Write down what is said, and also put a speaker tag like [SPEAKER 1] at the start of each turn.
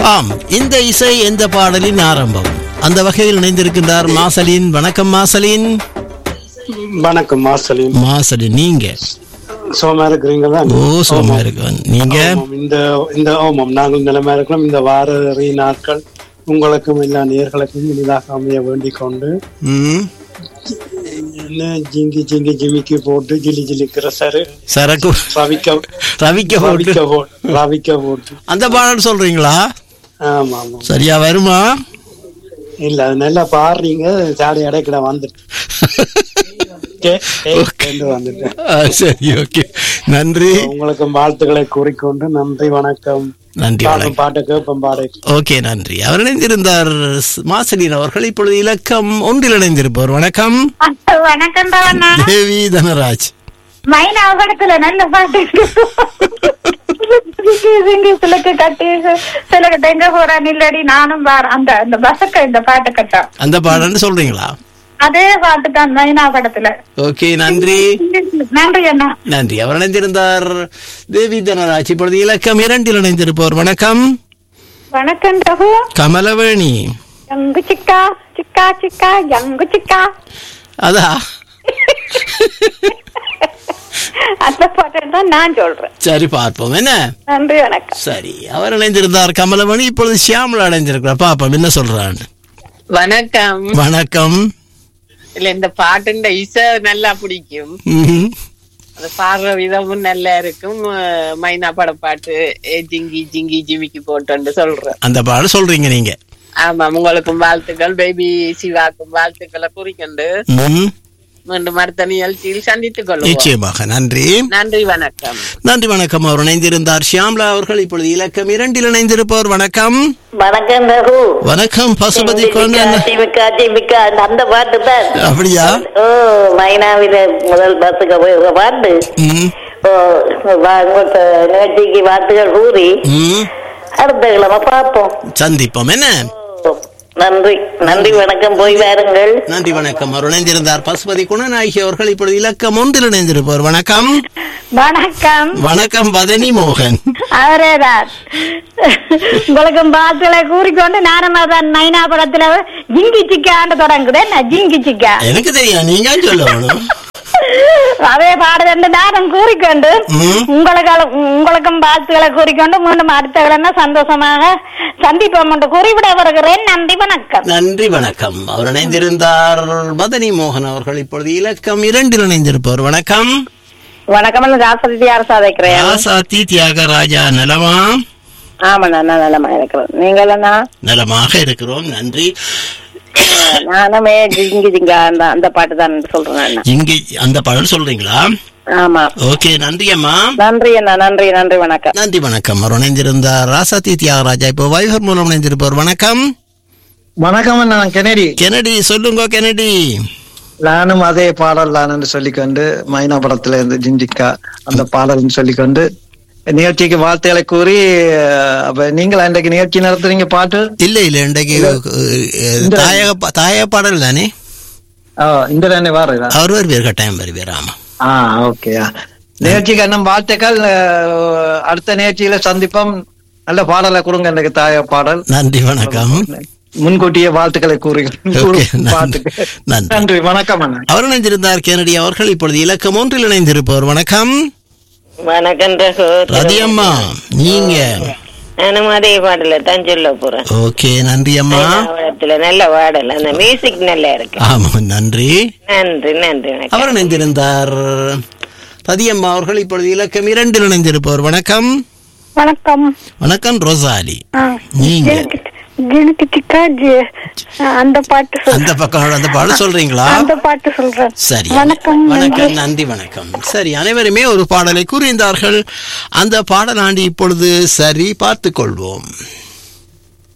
[SPEAKER 1] ஆம் இந்த இசை எந்த பாடலின் ஆரம்பம் அந்த வகையில் இணைந்திருக்கின்றார் மாசலின் வணக்கம் மாசலின்
[SPEAKER 2] வணக்கம் மாசலின்
[SPEAKER 1] மாசலின் நீங்க
[SPEAKER 2] சோமா இருக்கிறீங்களா
[SPEAKER 1] ஓ சோமா இருக்கவன் நீங்க
[SPEAKER 2] ஆமாம், இந்த இந்த ஆமாம் நாங்கள் நிலைமை இருக்கிறோம் இந்த வார இறுதி நாட்கள் உங்களுக்கும் எல்லா நேர்களுக்கும் இனிதாக அமைய வேண்டிக் கொண்டு
[SPEAKER 1] ம்,
[SPEAKER 2] என்ன ஜிங்கி ஜிங்கி ஜிமிக்கி போட்டு ஜிலி ஜிலிக்கிற சரு
[SPEAKER 1] சரக்கு
[SPEAKER 2] ரவிக்க
[SPEAKER 1] ரவிக்க போட்டு
[SPEAKER 2] ரவிக்க போட்டு ரவிக்க போட்டு
[SPEAKER 1] அந்த பாடல் சொல்றீங்களா
[SPEAKER 2] ஆமா ஆமா
[SPEAKER 1] சரியா வருமா
[SPEAKER 2] இல்ல அது நல்லா பாடுறீங்க சாடி அடைக்கட வந்துட்டு வந்துட்டேன்
[SPEAKER 1] ஆ, சரி ஓகே நன்றி
[SPEAKER 2] உங்களுக்கு வாழ்த்துக்களை கூறிக்கொண்டு நன்றி வணக்கம்
[SPEAKER 1] நன்றி
[SPEAKER 2] பாடும்
[SPEAKER 1] வணக்கம்
[SPEAKER 2] பாட்டு கேட்போம் பாடை
[SPEAKER 1] ஓகே நன்றி அவர் இணைந்திருந்தார் மாசலின் அவர்கள் இப்பொழுது இலக்கம் ஒன்றில் இணைந்திருப்பவர் வணக்கம்
[SPEAKER 3] வணக்கம் தவண்ணா
[SPEAKER 1] தேவி தனராஜ்
[SPEAKER 3] மைனா படத்துல நல்ல பாட்டு சிலக்கு கட்டி சிலக்கு தெங்க போறான் இல்லடி நானும் வார அந்த அந்த பசக்க இந்த பாட்டு கட்டம்
[SPEAKER 1] அந்த பாடல்னு சொல்றீங்களா
[SPEAKER 3] அதே பாட்டு தான் மைனா படத்துல
[SPEAKER 1] ஓகே நன்றி
[SPEAKER 3] நன்றி அண்ணா
[SPEAKER 1] நன்றி அவர் இணைந்திருந்தார் தேவி தனராஜ் இப்பொழுது இலக்கம் இரண்டில் இணைந்திருப்பவர் வணக்கம்
[SPEAKER 3] வணக்கம் ரகு
[SPEAKER 1] கமலவேணி
[SPEAKER 3] யங்கு சிக்கா சிக்கா சிக்கா யங்கு சிக்கா
[SPEAKER 1] அதா
[SPEAKER 3] அந்த பாட்டு தான் நான் சொல்றேன்
[SPEAKER 1] சரி பார்ப்போம் என்ன
[SPEAKER 3] நன்றி வணக்கம்
[SPEAKER 1] சரி அவர் இணைந்திருந்தார் கமலவேணி இப்பொழுது ஷியாமலா இணைந்திருக்கிறார் பாப்போம் என்ன சொல்றான்னு
[SPEAKER 4] வணக்கம்
[SPEAKER 1] வணக்கம்
[SPEAKER 4] இல்ல இந்த பாட்டுண்ட இசை நல்லா பிடிக்கும்
[SPEAKER 1] ம்ஹும்.
[SPEAKER 4] அது பாடுற விதமும் நல்லா இருக்கும் அஹ் மைனா பட பாட்டு ஏ ஜிங்கி ஜிங்கி ஜிமிக்கி போட்டோன்னு சொல்றேன்
[SPEAKER 1] அந்த பாடல் சொல்றீங்க நீங்க
[SPEAKER 4] ஆமா உங்களுக்கும் வாழ்த்துக்கள் பேபி சிவாக்கும் வாழ்த்துக்களை குறிக்கொண்டு
[SPEAKER 1] ம்,
[SPEAKER 4] மீண்டும் அடுத்த நிகழ்ச்சியில் சந்தித்துக் கொள்வோம்
[SPEAKER 1] நிச்சயமாக நன்றி
[SPEAKER 4] நன்றி வணக்கம்
[SPEAKER 1] நன்றி வணக்கம் அவர் இணைந்திருந்தார் ஷியாம்லா அவர்கள் இப்பொழுது இலக்கம் இரண்டில் இணைந்திருப்பவர் வணக்கம்
[SPEAKER 5] வணக்கம் ரகு
[SPEAKER 1] வணக்கம் பசுபதி கொண்டு
[SPEAKER 5] திமிக்கா திமிக்கா அந்த பாட்டு தான்
[SPEAKER 1] அப்படியா
[SPEAKER 5] ஓ மைனாவில முதல் பஸ்ஸுக்கு போயிருக்க பாட்டு
[SPEAKER 1] ம்,
[SPEAKER 5] ஓ வா- உங்க நிகழ்ச்சிக்கு வாழ்த்துகள் கூறி
[SPEAKER 1] ம்.
[SPEAKER 5] அடுத்த கிழமை பார்ப்போம்
[SPEAKER 1] சந்திப்போம் என்ன
[SPEAKER 5] ஓ, நன்றி நன்றி வணக்கம் போய் வாருங்கள்
[SPEAKER 1] நன்றி வணக்கம் அவர் இணைந்திருந்தார் பசுபதி குணநாயகி அவர்கள் இப்பொழுது இலக்கம் ஒன்றில் இணைந்திருப்பவர் வணக்கம்
[SPEAKER 3] வணக்கம்
[SPEAKER 1] வணக்கம் பதனி மோகன்
[SPEAKER 3] அவரேதான் உங்களுக்கு பாத்துகளை கூறிக்கொண்டு நானும் அதான் நைனா படத்துல ஜிங்கி சிக்கான்னு தொடங்குது என்ன ஜிங்கி சிக்கா
[SPEAKER 1] எனக்கு தெரியும் நீங்க சொல்லணும்
[SPEAKER 3] அதே பாடுதண்டு நானும் கூறிக்கொண்டு
[SPEAKER 1] ம்.
[SPEAKER 3] உங்களுக்கு உங்களுக்கும் வாழ்த்துக்களை கூறிக்கொண்டு மீண்டும் அடுத்த கிழமை சந்தோஷமாக சந்திப்போம் என்று கூறிவிட வருகிறேன் நன்றி வணக்கம்
[SPEAKER 1] நன்றி வணக்கம் அவர் இணைந்திருந்தார் பதனி மோகன் அவர்கள் இப்பொழுது இலக்கம் இரண்டில் இணைந்திருப்பவர் வணக்கம்
[SPEAKER 5] வணக்கம் ராசதி அரசா வைக்கிறேன்
[SPEAKER 1] ராசாத்தி தியாகராஜா நலமா
[SPEAKER 5] ஆமா நான் நலமா இருக்கிறேன் நீங்கள் என்ன
[SPEAKER 1] நலமாக இருக்கிறோம் நன்றி
[SPEAKER 5] நானுமே ஜிங்கி ஜிங்கா அந்த அந்த பாட்டு தான் சொல்றேன்
[SPEAKER 1] இங்கே அந்த பாடல் சொல்றீங்களா
[SPEAKER 5] ஆமா
[SPEAKER 1] ஓகே நன்றி அம்மா
[SPEAKER 5] நன்றி அண்ணா நன்றி நன்றி வணக்கம்
[SPEAKER 1] நன்றி வணக்கம் அவர் இணைந்திருந்தார் ராசாத்தி தியாகராஜா இப்போ வைபர் மூலம் இணைந்திருப்பவர் வணக்கம்
[SPEAKER 6] வணக்கம் நான் கெனடி
[SPEAKER 1] கெனடி சொல்லுங்க கெனடி
[SPEAKER 6] நானும் அதே பாடல் தான் சொல்லிக்கொண்டு மைனா படத்துல இருந்து ஜிஞ்சிக்கா அந்த பாடல்னு சொல்லிக்கொண்டு நிகழ்ச்சிக்கு வாழ்த்துக்களை கூறி அஹ், அப்ப நீங்கள் அன்றைக்கு நிகழ்ச்சி நடத்துறீங்க பாட்டு
[SPEAKER 1] இல்ல இல்ல இன்றைக்கு அஹ், தாயக பா- தாயக பாடல் தானே
[SPEAKER 6] ஆ, இந்த தானே வாருதா
[SPEAKER 1] அவர் வருவார் கட்டாயம் வருவார் ஆமா
[SPEAKER 6] ஆ ஓகே நிகழ்ச்சிக்கு அண்ணன் வாழ்த்துக்கள் அஹ், அடுத்த நிகழ்ச்சியில சந்திப்போம் நல்ல பாடலை கொடுங்க எனக்கு தாய பாடல்
[SPEAKER 1] நன்றி வணக்கம்
[SPEAKER 6] முன்கூட்டியே வாழ்த்துக்களை கூறி
[SPEAKER 1] Okay, நன்றி.
[SPEAKER 6] பாட்டுக்கு
[SPEAKER 1] நன்றி.
[SPEAKER 6] நன்றி வணக்கம் அண்ணன்
[SPEAKER 1] அவர் இணைந்திருந்தார் கெனடி அவர்கள் இப்பொழுது இலக்கம் ஒன்றில் இணைந்திருப்பவர் வணக்கம்
[SPEAKER 5] வணக்கம் ரகு
[SPEAKER 1] ரதியம்மா நீங்க
[SPEAKER 5] நானும் அதே பாடல தான் சொல்ல போறேன்
[SPEAKER 1] ஓகே நன்றி அம்மா
[SPEAKER 5] படத்துல நல்ல பாடல் அந்த மியூசிக் நல்லா இருக்கு
[SPEAKER 1] ஆமா நன்றி
[SPEAKER 5] நன்றி நன்றி வணக்கம்
[SPEAKER 1] அவர் இணைந்திருந்தார் ரதியம்மா அவர்கள் இப்பொழுது இலக்கம் இரண்டில் இணைந்திருப்பவர் வணக்கம்
[SPEAKER 3] வணக்கம்
[SPEAKER 1] வணக்கம் ரோசாலி
[SPEAKER 3] ஆ,
[SPEAKER 1] நீங்க
[SPEAKER 3] எனக்கு எனக்கு சிக்கா ஜி- அந்த பாட்டு சொல்
[SPEAKER 1] அந்த பக்கம் அந்த பாடல் சொல்றீங்களா
[SPEAKER 3] அந்த பாட்டு சொல்றேன்
[SPEAKER 1] சரி
[SPEAKER 3] வணக்கம்
[SPEAKER 1] வணக்கம் நன்றி வணக்கம் சரி அனைவருமே ஒரு பாடலை கூறியிருந்தார்கள் அந்த பாடலாண்டி இப்பொழுது சரி பார்த்துக் கொள்வோம்